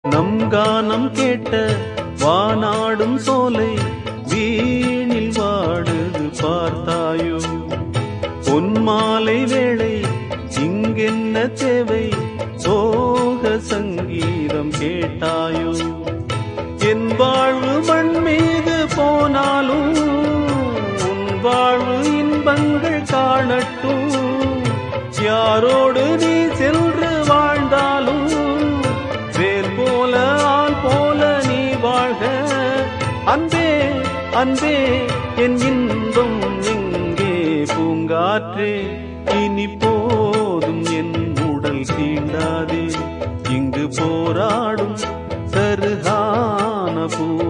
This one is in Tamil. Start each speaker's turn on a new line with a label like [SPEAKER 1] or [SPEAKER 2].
[SPEAKER 1] நம் கானம் கேட்ட வானாடும் சோலை வீணில் வாடுது பார்த்தாயோ பொன்மாலை வேளை இங்கென்ன தேவை சோக சங்கீதம் கேட்டாயோ என் வாழ்வு மண் மீது போனாலும் உன் வாழ்வு இன்பங்கள் காணட்டும் யாரோடு நீ சென்று வாழ்ந்தாலும் வேல் போல ஆள் போல நீ வாழ்க அன்பே அன்பே என் இன்பம் எங்கே பூங்காற்றே இனி போதும் என் உடல் தீண்டாதே இங்கு போராடும் சருகான பூ